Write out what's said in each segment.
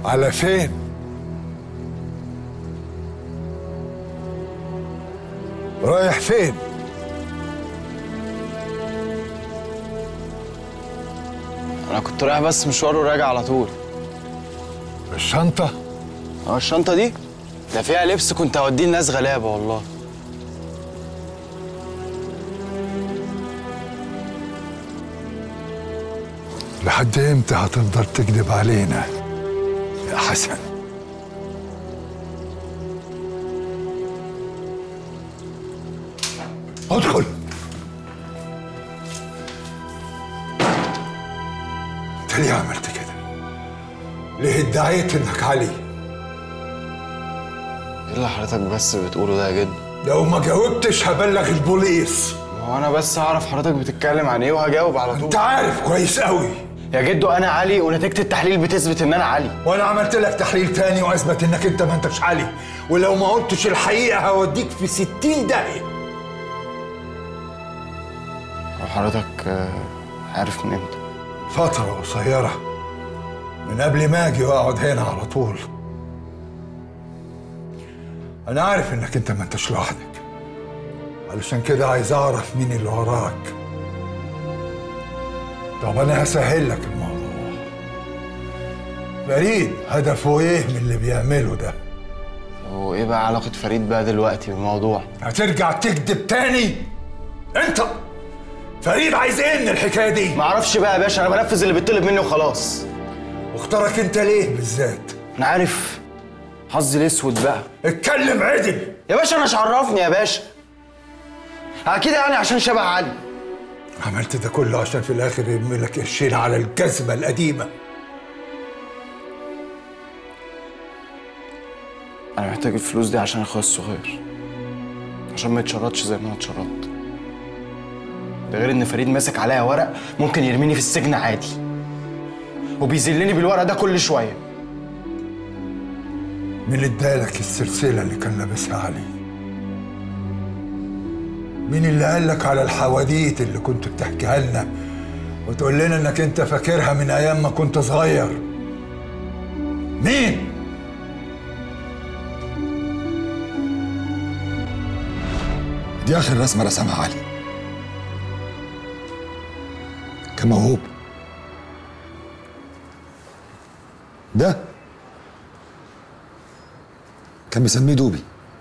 على فين رايح فين انا كنت رايح بس مشوار وراجع على طول الشنطة اه الشنطه دي ده فيها لبس كنت هوديه لناس غلابه والله لحد امتى هتفضل تكذب علينا يا حسن ادخل انت ليه عملت كده ليه ادعيت انك علي ايه اللي حضرتك بس بتقوله ده يا جد لو ما جاوبتش هبلغ البوليس ما هو انا بس اعرف حضرتك بتتكلم عن ايه وهجاوب على طول انت عارف كويس قوي يا جدو انا علي ونتيجه التحليل بتثبت ان انا علي وانا عملت لك تحليل تاني واثبت انك انت ما انتش علي ولو ما قلتش الحقيقه هوديك في ستين داهيه وحضرتك آه، عارف من امتى فتره قصيره من قبل ما اجي واقعد هنا على طول انا عارف انك انت ما انتش لوحدك علشان كده عايز اعرف مين اللي وراك طب انا هسهل لك الموضوع فريد هدفه ايه من اللي بيعمله ده وايه بقى علاقه فريد بقى دلوقتي بالموضوع هترجع تكذب تاني انت فريد عايز ايه من الحكايه دي ما اعرفش بقى يا باشا انا بنفذ اللي بيطلب مني وخلاص واختارك انت ليه بالذات انا عارف حظي الاسود بقى اتكلم عدل يا باشا انا مش عرفني يا باشا اكيد يعني عشان شبه علي عملت ده كله عشان في الاخر يرمي لك الشيل على الجزمه القديمه انا محتاج الفلوس دي عشان اخويا الصغير عشان ما يتشردش زي ما انا اتشردت ده غير ان فريد ماسك عليا ورق ممكن يرميني في السجن عادي وبيذلني بالورق ده كل شويه مين اللي ادالك السلسله اللي كان لابسها علي مين اللي قالك على الحواديت اللي كنت بتحكيها لنا وتقول لنا انك انت فاكرها من ايام ما كنت صغير مين دي آخر رسمة رسمها علي كان موهوب ده كان مسميه دوبي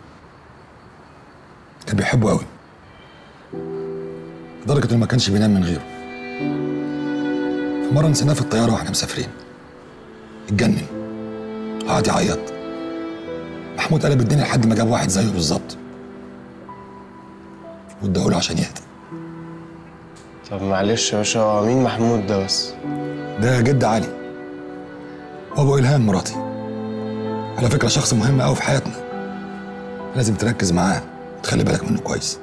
كان بيحبه قوي لدرجة إنه ما كانش بينام من غيره في مرة نسيناه في الطيارة واحنا مسافرين اتجنن قعد يعيط محمود قلب الدنيا لحد ما جاب واحد زيه بالظبط واداهوله عشان يهدى طب معلش يا باشا هو مين محمود ده بس ده جد علي وابو الهام مراتي على فكره شخص مهم قوي في حياتنا لازم تركز معاه وتخلي بالك منه كويس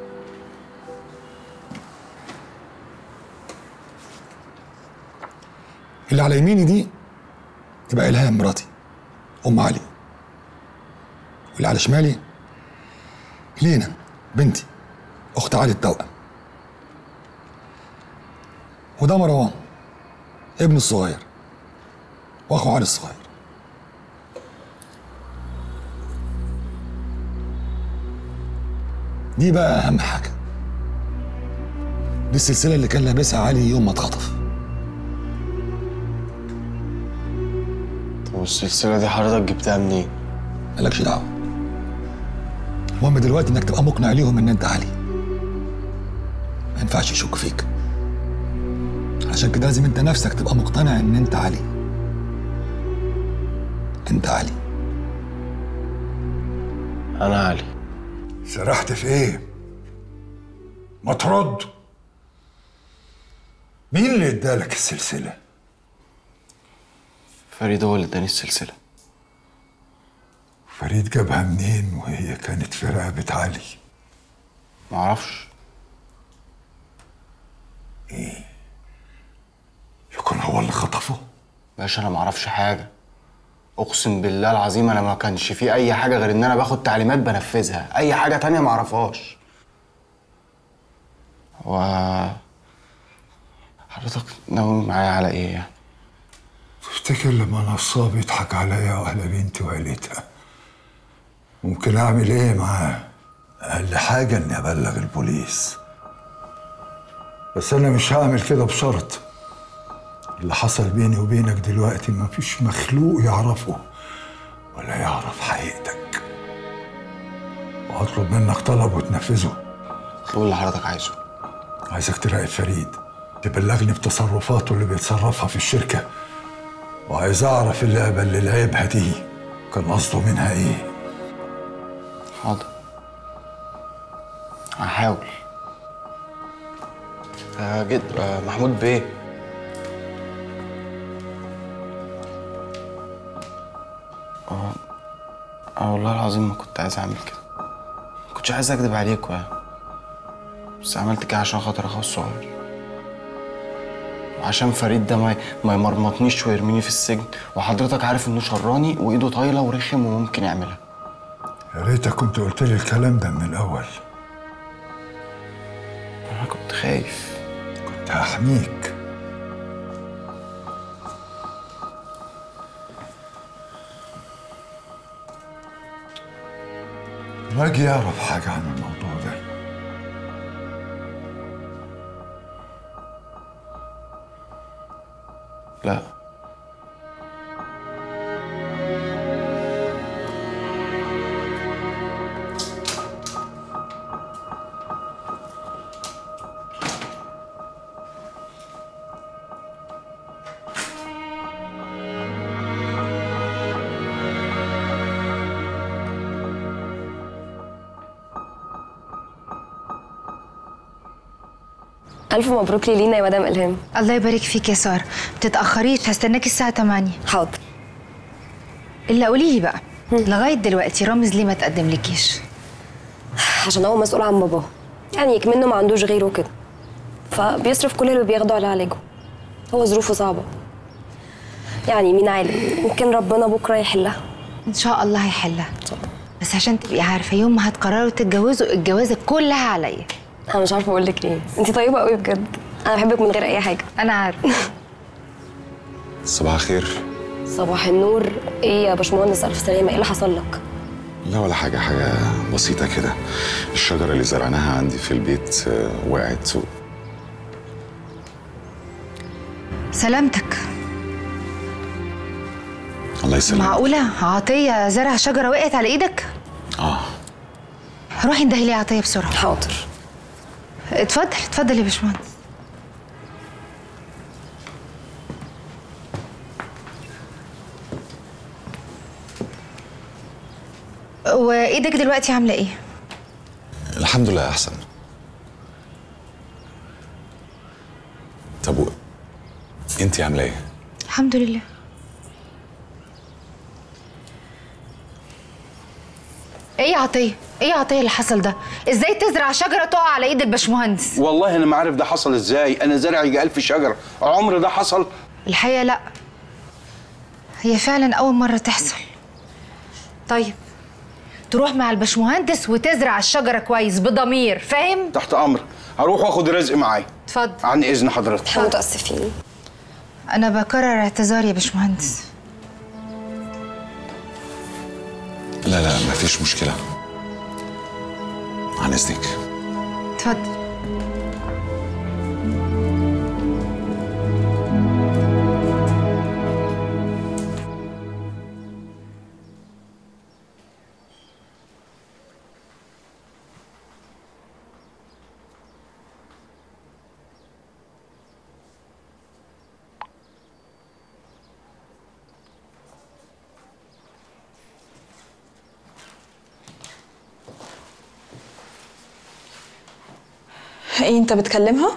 اللي على يميني دي تبقى الهام مراتي ام علي واللي على شمالي لينا بنتي اخت علي التوأم وده مروان ابنه الصغير واخو علي الصغير دي بقى اهم حاجه دي السلسله اللي كان لابسها علي يوم ما اتخطف طب السلسله دي حضرتك جبتها منين مالكش دعوه المهم دلوقتي انك تبقى مقنع ليهم ان انت علي ما ينفعش يشك فيك عشان كده لازم انت نفسك تبقى مقتنع ان انت علي انت علي انا علي سرحت في ايه ما ترد مين اللي ادالك السلسله فريد هو اللي اداني السلسله فريد جابها منين وهي كانت في رقبه علي معرفش يكون هو اللي خطفه باشا انا معرفش حاجه اقسم بالله العظيم انا ما كانش في اي حاجه غير ان انا باخد تعليمات بنفذها اي حاجه تانية معرفهاش و حضرتك ناوي معايا على ايه يعني افتكر لما نصاب يضحك عليا واهل بنتي وعيلتها ممكن اعمل ايه معاه اقل حاجه اني ابلغ البوليس بس انا مش هعمل كده بشرط اللي حصل بيني وبينك دلوقتي مفيش مخلوق يعرفه ولا يعرف حقيقتك وهطلب منك طلب وتنفذه اطلب اللي حضرتك عايزه عايزك تراقب فريد تبلغني بتصرفاته اللي بيتصرفها في الشركة وعايز أعرف اللعبة اللي لعبها دي كان قصده منها إيه حاضر هحاول آه جد آه محمود بيه اه اه والله العظيم ما كنت عايز اعمل كده ما كنتش عايز اكذب عليكوا يعني بس عملت كده عشان خاطر اخويا الصغير وعشان فريد ده ما ما يمرمطنيش ويرميني في السجن وحضرتك عارف انه شراني وايده طايله ورخم وممكن يعملها يا ريتك كنت قلت لي الكلام ده من الأول انا كنت خايف كنت هحميك راجي يعرف حاجة عن الموضوع ده لا ألف مبروك لينا يا مدام إلهام الله يبارك فيك يا ساره ما تتاخريش هستناكي الساعه 8 حاضر الا قولي لي بقى لغايه دلوقتي رامز ليه ما تقدم لكيش عشان هو مسؤول عن باباه يعني يكمنه ما عندوش غيره كده فبيصرف كل اللي بياخده على علاجه هو ظروفه صعبة يعني مين عالم يمكن ربنا بكرة يحلها ان شاء الله هيحلها بس عشان تبقي عارفه يوم ما هتقرروا تتجوزوا الجوازه كلها عليا أنا مش عارفة أقول لك إيه أنت طيبة قوي بجد أنا بحبك من غير أي حاجة انا عارفه صباح الخير صباح النور إيه يا باشمهندس ألف سلامة إيه اللي حصل لك؟ لا ولا حاجة حاجة بسيطة كده الشجرة اللي زرعناها عندي في البيت آه، وقعت و... سلامتك الله يسلمك معقوله عطيه زرع شجره وقعت على ايدك اه روحي اندهي لي عطيه بسرعه حاضر اتفضل اتفضل يا باشمهندس وايدك دلوقتي عامله ايه الحمد لله أحسن طب و... انت عاملة ايه؟ الحمد لله ايه يا عطيه ايه يا عطيه اللي حصل ده ازاي تزرع شجره تقع على ايد الباشمهندس والله انا ما عارف ده حصل ازاي انا زارع يجي ألف شجره عمر ده حصل الحقيقه لا هي فعلا اول مره تحصل طيب تروح مع الباشمهندس وتزرع الشجره كويس بضمير فاهم تحت امر هروح واخد رزق معايا اتفضل عن اذن حضرتك احنا متأسفين انا بكرر اعتذاري يا باشمهندس لا لا مفيش مشكلة عن إذنك اتفضل ايه انت بتكلمها؟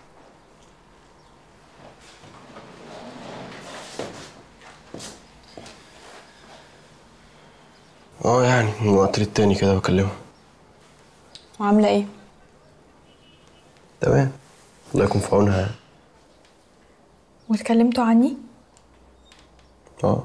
اه يعني من وقت للتاني كده بكلمها وعاملة ايه؟ تمام الله يكون في عونها يعني واتكلمتوا عني؟ اه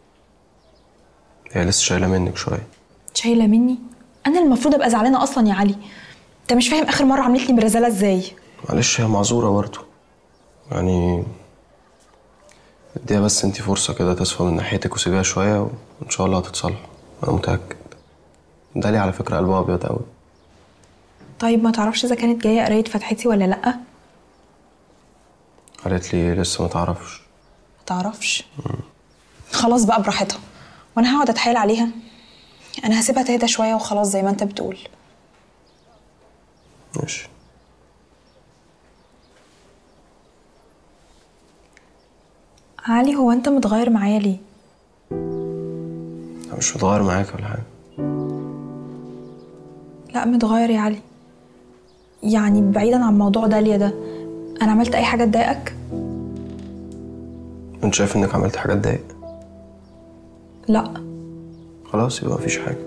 هي لسه شايله منك شويه شايلة مني؟ أنا المفروض أبقى زعلانة أصلا يا علي أنت مش فاهم آخر مرة عملت لي مرزلة إزاي؟ معلش هي معذوره برضه يعني اديها بس انت فرصة كده تصفى من ناحيتك وسيبيها شوية وإن شاء الله هتتصلح أنا متأكد دالي على فكرة قلبها أبيض أوي طيب ما تعرفش اذا كانت جايه قرايه فتحتي ولا لا ما قالت لي لسه ما تعرفش تعرفش خلاص بقى براحتها وانا هقعد اتحايل عليها انا هسيبها تهدى شويه وخلاص زي ما انت بتقول ماشي علي هو انت متغير معايا ليه أنا مش متغير معاك ولا حاجة لا متغير يا علي يعني بعيدا عن موضوع داليا ده انا عملت اي حاجه تضايقك أنت شايف إنك عملت حاجات تضايق لا خلاص يبقى مفيش حاجة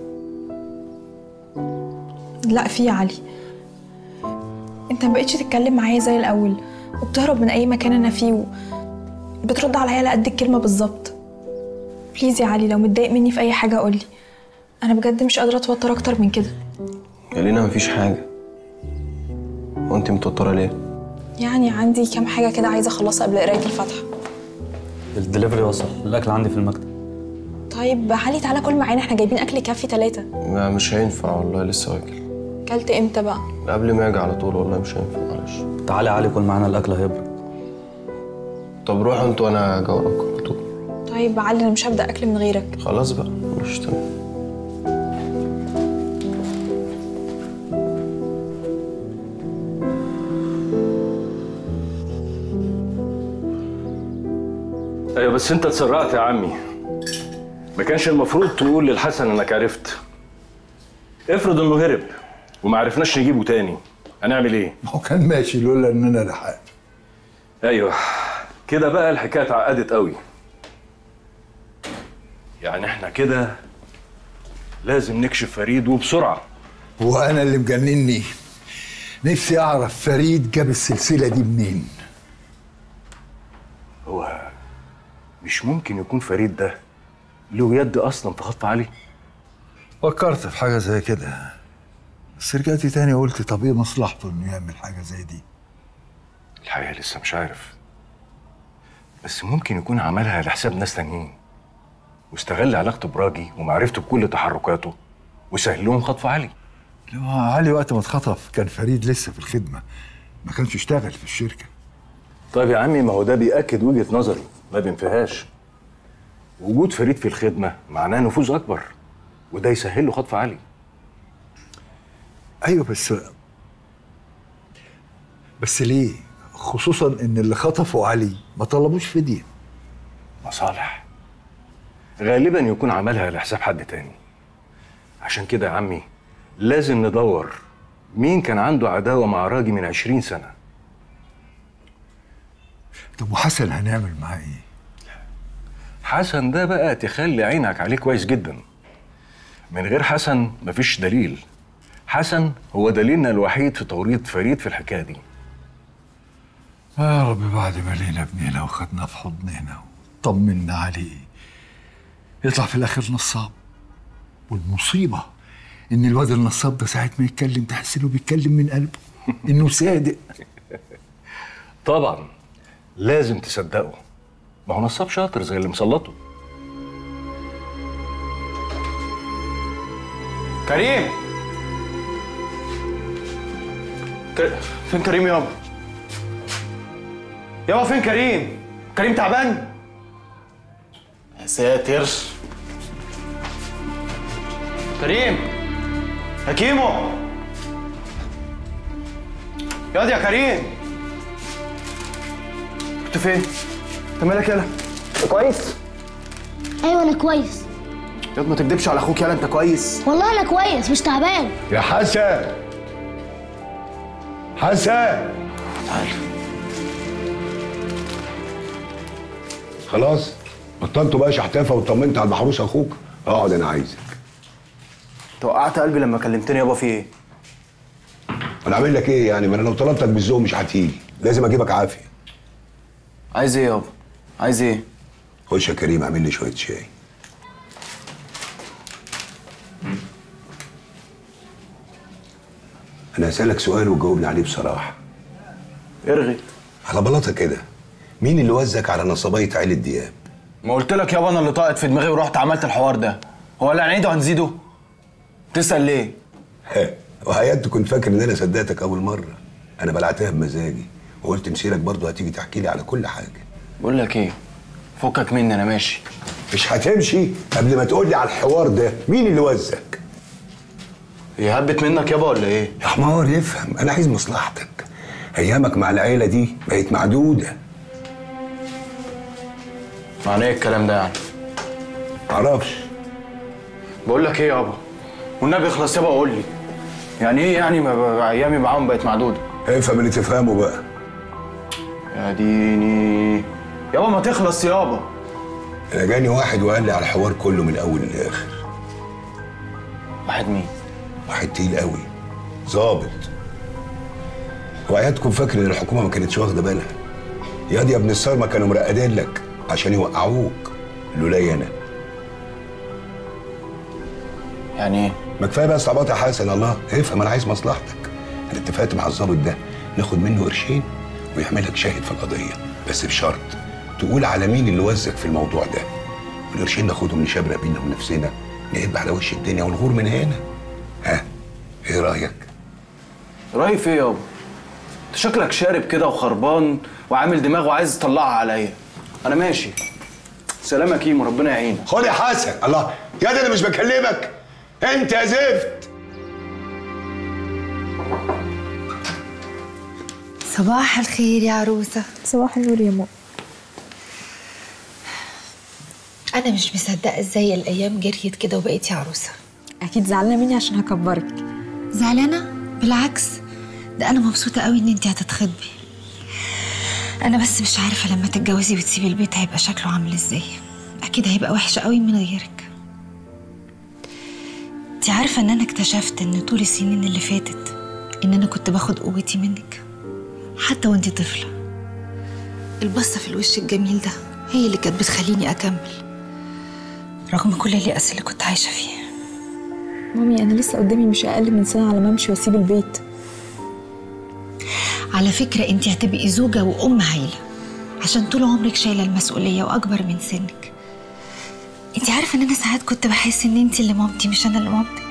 لا في يا علي انت مبقتش تتكلم معايا زي الاول وبتهرب من اي مكان انا فيه و... بترد عليا على قد الكلمه بالظبط بليز يا علي لو متضايق مني في اي حاجه قولي انا بجد مش قادره اتوتر اكتر من كده يا لينا مفيش حاجة وأنت متوترة ليه؟ يعني عندي كام حاجه كده عايزه اخلصها قبل قرايه الفاتحه الدليفري وصل الاكل عندي في المكتب طيب علي تعالى كل معانا احنا جايبين اكل يكفي ثلاثه ما مش هينفع والله لسه واكل كلت امتى بقى قبل ما أجي على طول والله مش هينفع معلش تعالى يا علي كل معانا الاكل هيبرد طب روحوا انتوا وأنا أجي وراكم على طول طيب علي انا مش هبدا اكل من غيرك خلاص بقى مش تمام ايوه بس انت اتسرعت يا عمي ما كانش المفروض تقول للحسن انك عرفت افرض انه هرب وما عرفناش نجيبه تاني هنعمل ايه ما هو كان ماشي لولا ان انا لحقت ايوه كده بقى الحكايه اتعقدت قوي يعني احنا كده لازم نكشف فريد وبسرعه وانا اللي مجنني نفسي اعرف فريد جاب السلسله دي منين هو مش ممكن يكون فريد ده له يد اصلا في خط علي فكرت في حاجه زي كده بس رجعت تاني قلت طب ايه مصلحته انه يعمل حاجه زي دي الحقيقه لسه مش عارف بس ممكن يكون عملها لحساب ناس تانيين واستغل علاقته براجي ومعرفته بكل تحركاته وسهل لهم خطف علي لما علي وقت ما اتخطف كان فريد لسه في الخدمه ما كانش اشتغل في الشركه طيب يا عمي ما هو ده بيأكد وجهة نظري ما بينفيهاش وجود فريد في الخدمة معناه نفوذ أكبر وده يسهل له خطف علي ايوه بس بس ليه خصوصا ان اللي خطفوا علي ما طلبوش فديه مصالح غالبا يكون عملها لحساب حد تاني عشان كده يا عمي لازم ندور مين كان عنده عداوة مع راجي من عشرين سنة طب وحسن هنعمل معاه ايه حسن ده بقى تخلي عينك عليه كويس جدا من غير حسن مفيش دليل حسن هو دليلنا الوحيد في توريط فريد في الحكايه دي يا رب بعد ما لينا ابننا وخدنا في حضننا وطمنا عليه يطلع في الاخر نصاب والمصيبه ان الواد النصاب ده ساعه ما يتكلم تحس انه بيتكلم من قلبه انه صادق طبعا لازم تصدقه ما هو نصاب شاطر زي اللي مسلطه كريم ك... فين كريم يابا يابا فين كريم كريم تعبان يا ساتر كريم يا كيمو ياض يا كريم كنت فين؟ انت مالك يالا؟ انت كويس؟ ايوه انا كويس ياض ما تكدبش على اخوك يالا انت كويس والله انا كويس مش تعبان يا حسن حسن تعال خلاص بطلتوا بقى شحتافه وطمنت على المحروس اخوك اقعد انا عايزك انت وقعت قلبي لما كلمتني يابا في ايه؟ انا اعمل لك ايه يعني ما انا لو طلبتك بالذوق مش هتيجي لازم اجيبك عافيه عايز ايه يابا؟ عايز ايه؟ خش يا كريم اعمل لي شويه شاي انا هسالك سؤال وجاوبني عليه بصراحه ارغي على بلاطه كده مين اللي وزك على نصبية عيلة دياب ما قلت لك يابا انا اللي طاقت في دماغي ورحت عملت الحوار ده هو اللي هنعيده هنزيده تسال ليه ها وحياتي كنت فاكر ان انا صدقتك اول مره انا بلعتها بمزاجي وقلت مسيرك برضه هتيجي تحكي لي على كل حاجه بقول لك ايه فكك مني انا ماشي مش هتمشي قبل ما تقول لي على الحوار ده مين اللي وزك هي هبت منك يابا ولا ايه يا حمار يفهم انا عايز مصلحتك ايامك مع العيله دي بقت معدوده معناه ايه الكلام ده يعني معرفش بقول لك ايه يابا والنبي اخلص يابا وقول لي يعني ايه يعني ما ب- ايامي معاهم بقت معدوده افهم اللي تفهمه بقى يا ديني يابا ما تخلص يابا انا جاني واحد وقال لي على الحوار كله من الاول للاخر واحد مين واحد تقيل قوي ظابط وعيادكم فاكر ان الحكومه ما كانتش واخده بالها يا دي يا ابن الصارمه كانوا مرقدين لك عشان يوقعوك لولاي انا يعني ايه ما كفايه بقى استعباط يا حسن الله افهم انا عايز مصلحتك انا اتفقت مع الظابط ده ناخد منه قرشين ويحملك شاهد في القضيه بس بشرط تقول على مين اللي وزك في الموضوع ده والقرشين ناخدهم نشبرق بينا ونفسنا نقب على وش الدنيا ونغور من هنا ها ايه رايك رايي في ايه يابا انت شكلك شارب كده وخربان وعامل دماغ وعايز تطلعها عليا انا ماشي سلام يا كيمو ربنا يعينك خد يا حسن الله يا ده انا مش بكلمك انت يا زفت صباح الخير يا عروسة صباح النور يا ماما أنا مش مصدقة إزاي الأيام جريت كده وبقيتي عروسة اكيد زعلانه مني عشان هكبرك زعلانة؟ بالعكس ده أنا مبسوطة قوي إن أنت هتتخطبي أنا بس مش عارفة لما تتجوزي وتسيبي البيت هيبقى شكله عامل إزاي أكيد هيبقى وحش قوي من غيرك أنت عارفة إن أنا اكتشفت إن طول السنين اللي فاتت إن أنا كنت باخد قوتي منك حتى وأنت طفلة البصة في الوش الجميل ده هي اللي كانت بتخليني أكمل رغم كل اليأس اللي كنت عايشة فيه مامي انا لسه قدامي مش اقل من سنه على ما امشي واسيب البيت على فكرة انت هتبقي زوجة وأم هايلة عشان طول عمرك شايلة المسؤولية وأكبر من سنك انت عارفة ان انا ساعات كنت بحس ان انت اللي مامتي مش انا اللي مامتك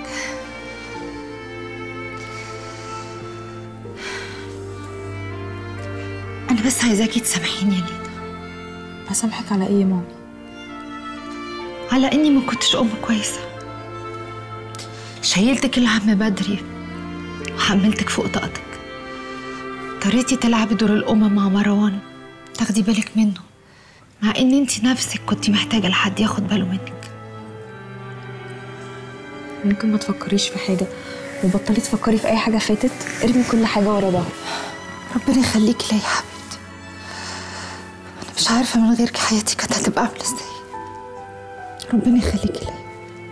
انا بس عايزاكي تسامحيني يا لينا اسامحك على ايه يا مامي على اني ما كنتش ام كويسة شيلتك الهم بدري وحملتك فوق طاقتك اضطريتي تلعبي دور الأم مع مروان تاخدي بالك منه مع ان انت نفسك كنت محتاجة لحد ياخد باله منك ممكن ما تفكريش في حاجه وبطلي تفكري في اي حاجه فاتت ارمي كل حاجه ورا ظهرك ربنا يخليكي ليا يا حبيبتي انا مش عارفة من غيرك حياتي كانت هتبقى عاملة ازاي ربنا يخليكي ليا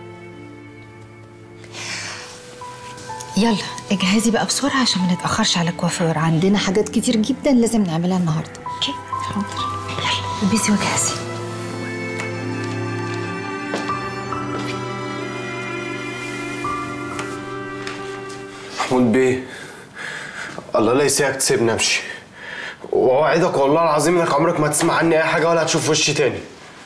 يلا اجهزي بقى بسرعة عشان ما نتأخرش على الكوافير عندنا حاجات كتير جدا لازم نعملها النهاردة اوكي حاضر يلا البسي وجهزي محمود بيه الله لا يسيئك تسيبني امشي واوعدك والله العظيم انك عمرك ما تسمع عني اي حاجه ولا هتشوف وشي تاني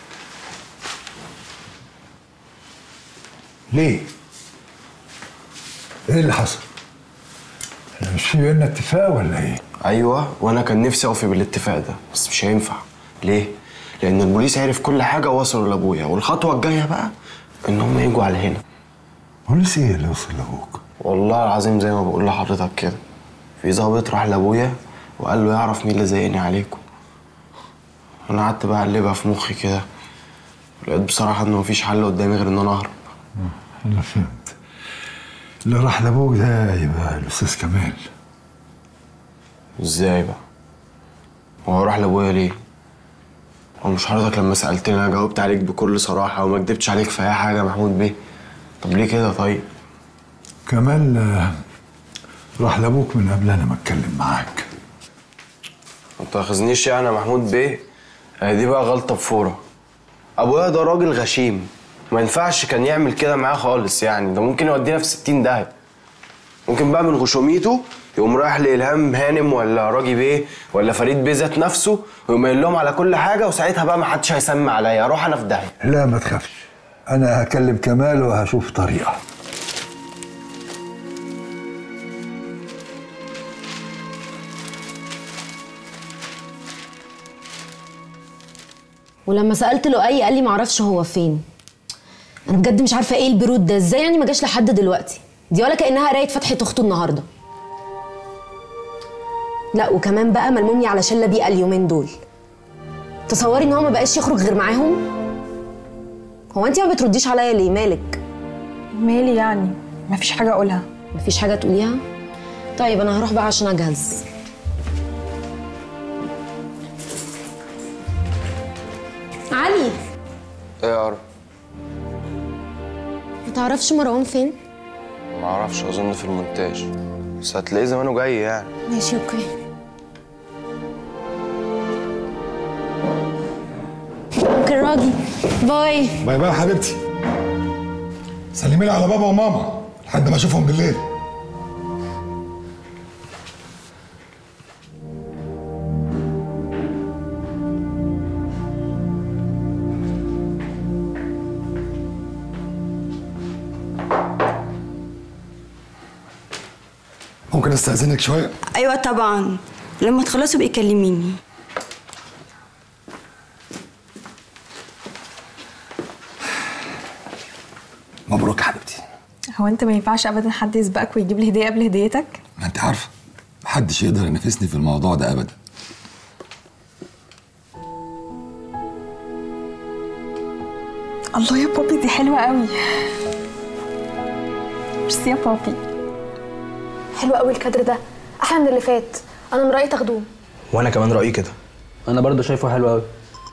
ليه؟ ايه اللي حصل؟ احنا مش في بينا اتفاق ولا ايه؟ ايوه وانا كان نفسي اوفي بالاتفاق ده بس مش هينفع ليه لان البوليس عرف كل حاجه ووصلوا لابويا والخطوه الجايه بقى ان هم يجوا على هنا بوليس ايه اللي وصل لابوك؟ والله العظيم زي ما بقول لحضرتك كده في ظابط راح لابويا وقال له يعرف مين اللي زيقني عليكم انا قعدت بقى اقلبها في مخي كده لقيت بصراحه ان مفيش حل قدامي غير ان انا اهرب انا فهمت اللي راح لابوك ده يبقى الاستاذ كمال ازاي بقى هو راح لابويا ليه هو مش حضرتك لما سالتني انا جاوبت عليك بكل صراحه وما كدبتش عليك في اي حاجه يا محمود بيه طب ليه كده طيب كمال آه، راح لابوك من قبل انا ما اتكلم معاك ما تاخذنيش يعني يا محمود بيه هي دي بقى غلطه بفوره ابويا ده راجل غشيم ما ينفعش كان يعمل كده معاه خالص يعني ده ممكن يودينا في 60 داهيه ممكن بقى من غشوميته يقوم رايح لإلهام هانم ولا راجي بيه ولا فريد بيه ذات نفسه ويقوم قايل لهم على كل حاجة وساعتها بقى ما حدش هيسمي عليا اروح انا في داهية لا ما تخافش انا هكلم كمال وهشوف طريقه ولما سالت له اي قال لي معرفش هو فين انا بجد مش عارفه ايه البرود ده ازاي يعني ما جاش لحد دلوقتي دي ولا كانها قرايه فتحه اخته النهارده لا وكمان بقى ملمومني على شله بيئه اليومين دول تصوري ان هو ما بقاش يخرج غير معاهم هو انت ما بترديش عليا ليه مالك مالي يعني مفيش حاجه اقولها مفيش حاجه تقوليها طيب انا هروح بقى عشان اجهز علي ايه يا عرب ما تعرفش مروان فين ما اعرفش اظن في المونتاج بس هتلاقيه زمانه جاي يعني ماشي اوكي ممكن راجي باي باي باي يا حبيبتي سلمي لي على بابا وماما لحد ما اشوفهم بالليل ممكن استاذنك شويه ايوه طبعا لما تخلصوا بقى كلميني مبروك يا حبيبتي هو انت ما ينفعش ابدا حد يسبقك ويجيب لي هديه قبل هديتك ما انت عارفه محدش يقدر ينافسني في الموضوع ده ابدا الله يا بابي دي حلوه قوي ميرسي يا بابي حلو قوي الكادر ده احلى من اللي فات انا من رايي تاخدوه وانا كمان رايي كده انا برضو شايفه حلو قوي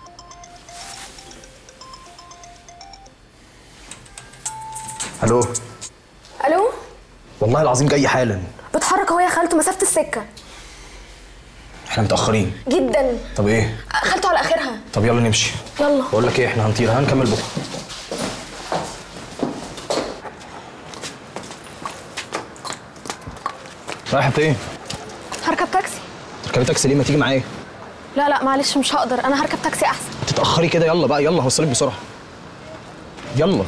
الو الو والله العظيم جاي حالا بتحرك اهو يا خالته مسافه السكه احنا متاخرين جدا طب ايه خالته على اخرها طب يلا نمشي يلا بقول لك ايه احنا هنطير هنكمل بكره رايحه فين هركب تاكسي تركبي تاكسي ليه ما تيجي معايا لا لا معلش مش هقدر انا هركب تاكسي احسن تتاخري كده يلا بقى يلا هوصلك بسرعه يلا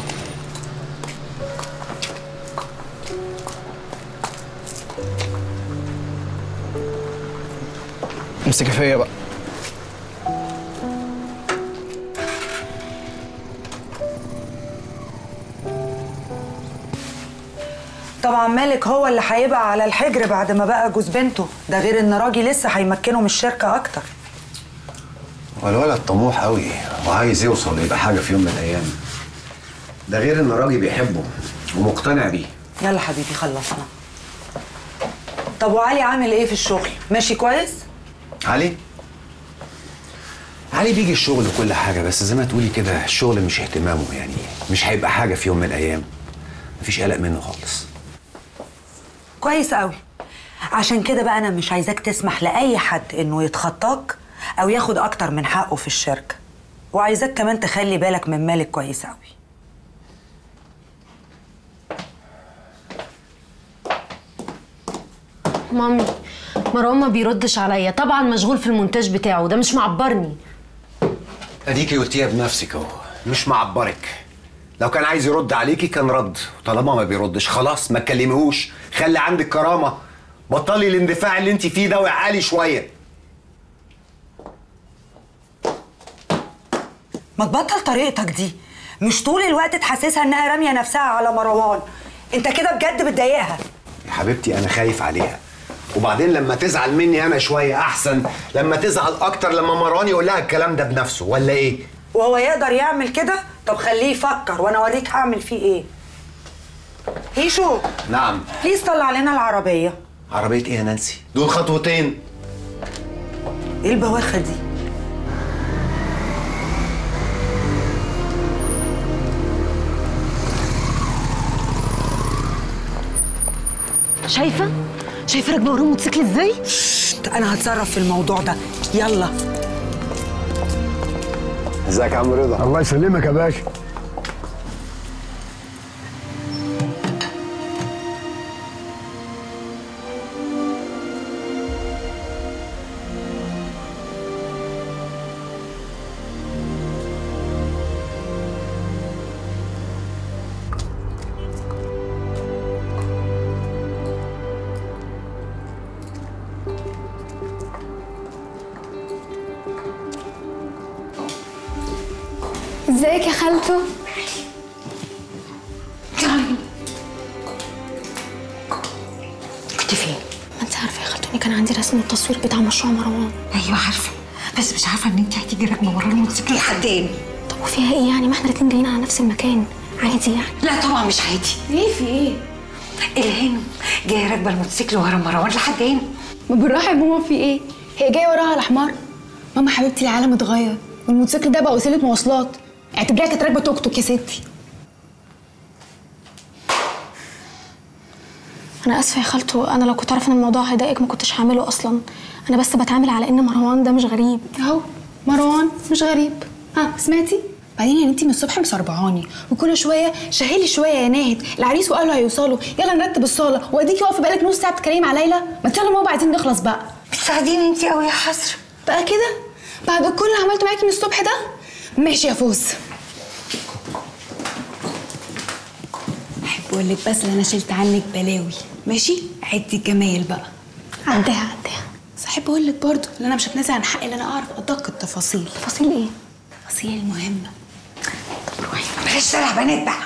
امسكي فيا بقى طبعا مالك هو اللي هيبقى على الحجر بعد ما بقى جوز بنته ده غير ان راجي لسه هيمكنه من الشركه اكتر والولد طموح قوي وعايز يوصل يبقى حاجه في يوم من الايام ده غير ان راجل بيحبه ومقتنع بيه يلا حبيبي خلصنا طب وعلي عامل ايه في الشغل ماشي كويس علي علي بيجي الشغل وكل حاجه بس زي ما تقولي كده الشغل مش اهتمامه يعني مش هيبقى حاجه في يوم من الايام مفيش قلق منه خالص كويس قوي عشان كده بقى انا مش عايزاك تسمح لاي حد انه يتخطاك او ياخد اكتر من حقه في الشركه وعايزاك كمان تخلي بالك من مالك كويس قوي مامي مروان ما بيردش عليا طبعا مشغول في المونتاج بتاعه ده مش معبرني اديكي قلتيها بنفسك اهو مش معبرك لو كان عايز يرد عليكي كان رد طالما ما بيردش خلاص ما تكلميهوش خلي عندك كرامه بطلي الاندفاع اللي انت فيه ده وعالي شويه ما تبطل طريقتك دي مش طول الوقت تحسسها انها راميه نفسها على مروان انت كده بجد بتضايقها يا حبيبتي انا خايف عليها وبعدين لما تزعل مني انا شويه احسن لما تزعل اكتر لما مروان يقول لها الكلام ده بنفسه ولا ايه وهو يقدر يعمل كده طب خليه يفكر وانا اوريك هعمل فيه ايه هيشو نعم بليز طلع لنا العربيه عربيه ايه يا نانسي دول خطوتين ايه البواخه دي شايفه شايفه راكبه ورا الموتوسيكل ازاي انا هتصرف في الموضوع ده يلا ازيك يا عم رضا الله يسلمك يا باشا ازيك يا خالته كنت فين؟ ما انت عارفه يا خالته اني كان عندي رسم التصوير بتاع مشروع مروان ايوه عارفه بس مش عارفه ان انت هتيجي راكبه ورا الموتوسيكل لحد هنا طب وفيها ايه يعني ما احنا الاتنين جايين على نفس المكان عادي يعني لا طبعا مش عادي ليه في ايه الهانم جايه راكبه الموتوسيكل ورا مروان لحد هنا ما بالراحه يا ماما في ايه هي جايه وراها على حمار ماما حبيبتي العالم اتغير والموتوسيكل ده بقى وسيله مواصلات اعتبريها كانت راكبه توك توك يا ستي انا اسفه يا خالته انا لو كنت عارفه ان الموضوع هيضايقك ما كنتش هعمله اصلا انا بس بتعامل على ان مروان ده مش غريب اهو مروان مش غريب ها سمعتي بعدين يعني انتي من الصبح مسربعاني وكل شويه شهيلي شويه يا ناهد العريس وقالوا هيوصلوا يلا نرتب الصاله واديكي واقفه بقالك نص ساعه بتتكلمي مع ليلى ما يلا ماما عايزين نخلص بقى بتساعديني انتي قوي يا حسره بقى كده بعد كل اللي عملته معاكي من الصبح ده ماشي يا فوز احب اقول لك بس ان انا شلت عنك بلاوي ماشي عدي الجمايل بقى عدها عدها بس احب اقول لك برضه ان انا مش هتنازل عن حقي ان انا اعرف ادق التفاصيل تفاصيل ايه التفاصيل المهمه بلاش دلع بنات بقى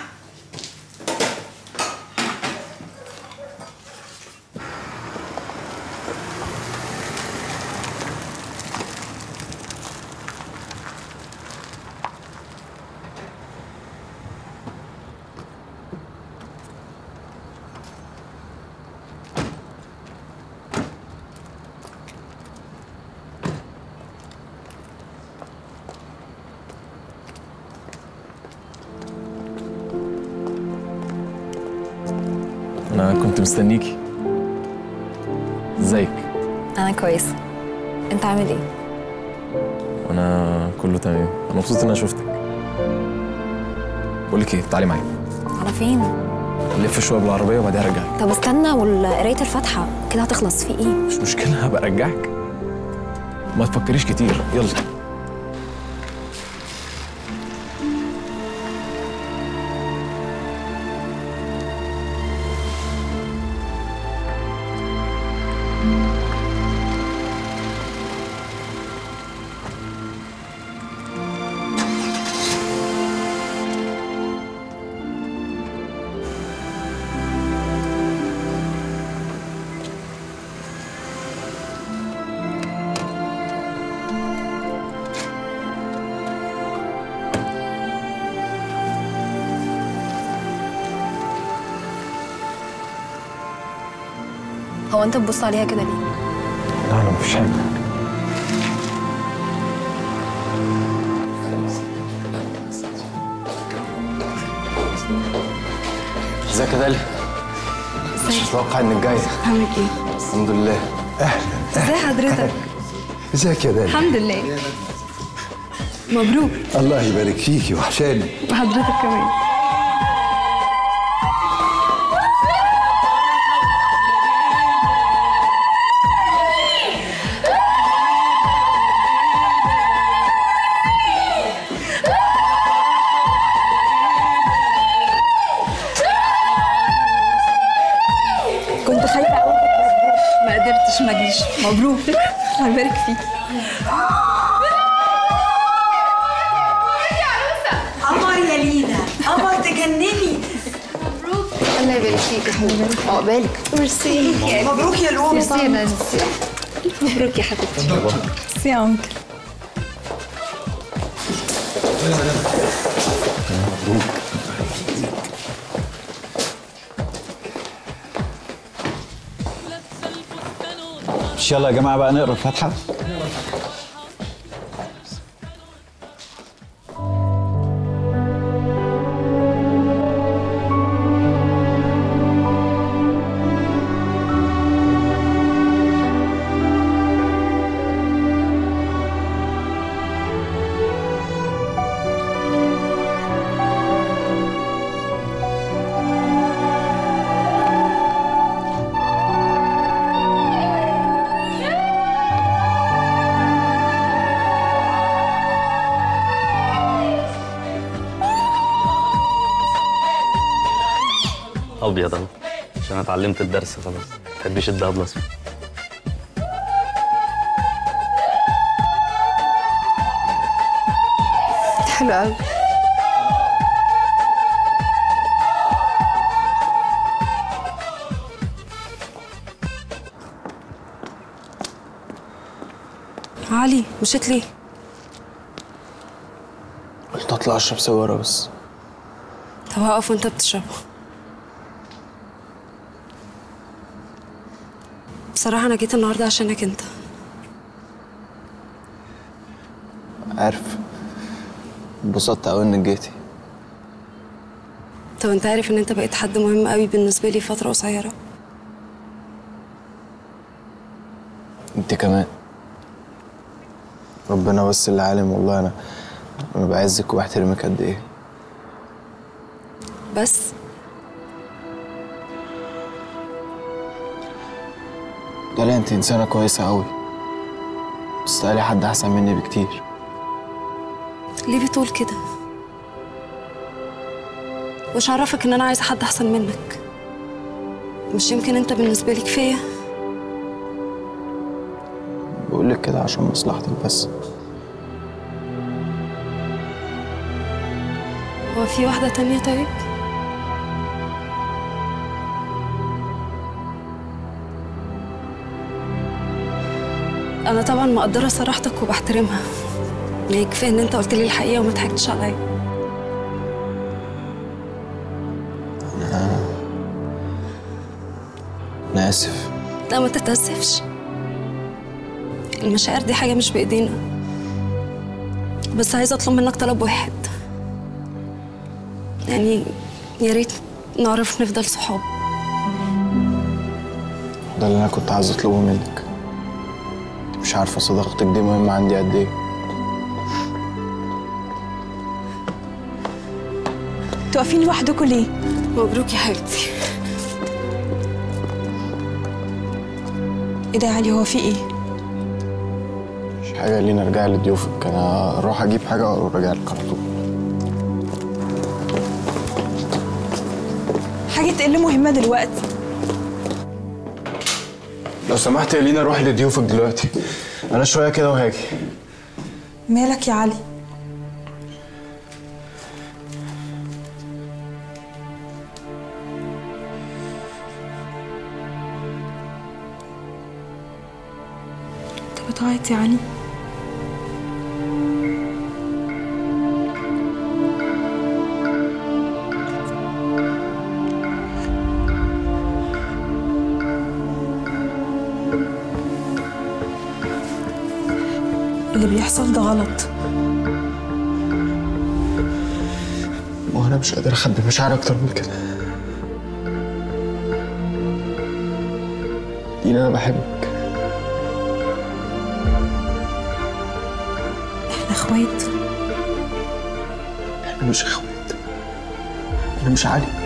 انا كنت مستنيكي ازيك انا كويسه انت عامل ايه وانا كله تمام انا مبسوط ان انا شفتك بقول لك ايه تعالي معايا على فين نلف شويه بالعربيه وبعدين ارجعك طب استنى وقرايه الفاتحه كده هتخلص في ايه مش مشكله هبقى ارجعك ما تفكريش كتير يلا هو انت بتبص عليها كده ليه لا لا مفيش حاجه ازيك يا دالي مش متوقع انك جايه عامل ايه الحمد لله ازي حضرتك ازيك يا دالي الحمد لله مبروك الله يبارك فيكي وحشاني وحضرتك كمان كنت خايفه قوي ما قدرتش ما اجيش مبروك الله يبارك فيك قمر يا لينا قمر تجنني الله يبارك فيك يا حبيبي عقبالك ميرسي مبروك يا لؤلؤ. ميرسي يا نانسي مبروك يا حبيبتي ميرسي يا انكل مش يلا يا جماعه بقى نقرا الفاتحه ابيض اهو عشان أنا اتعلمت الدرس خلاص ما تحبش الدهب الاسود حلو قوي علي مشيت ليه قلت اطلع اشرب سيجاره بس طب هقف وانت بتشربها بصراحة أنا جيت النهاردة عشانك أنت عارف انبسطت قوي انك جيتي طب أنت عارف إن أنت بقيت حد مهم قوي بالنسبة لي فترة قصيرة انت كمان ربنا بس اللي عالم والله انا انا بعزك وبحترمك قد ايه بس لا انت انسانه كويسه قوي تستاهلي حد احسن مني بكتير ليه بتقول كده مش عرفك إن أنا عايزة حد أحسن منك مش يمكن أنت بالنسبة لي كفاية بقول لك كده عشان مصلحتك بس هو في واحدة تانية طيب أنا طبعا مقدرة صراحتك وبحترمها يعني كفاية إن أنت قلت لي الحقيقة وما ضحكتش عليا انا انا اسف لا ما تتأسفش المشاعر دي حاجة مش بإيدينا بس عايزة أطلب منك طلب واحد يعني يا ريت نعرف نفضل صحاب ده اللي انا كنت عايز اطلبه منك انت مش عارفه صداقتك دي مهمه عندي قد ايه انتوا واقفين لوحدكم ليه؟ مبروك يا حبيبتي ايه ده يا علي هو في ايه؟ مش حاجه لينا ارجع لضيوفك انا اروح اجيب حاجه وارجع لك على طول حاجة ايه اللي مهمة دلوقتي؟ لو سمحت يا لينا روح لضيوفك دلوقتي انا شويه كده وهاجي مالك يا علي؟ انت بتعيط يا علي؟ اللي بيحصل ده غلط وانا مش قادر اخبي مشاعري اكتر من كده لينا انا بحبك احنا اخوات احنا مش اخوات انا مش علي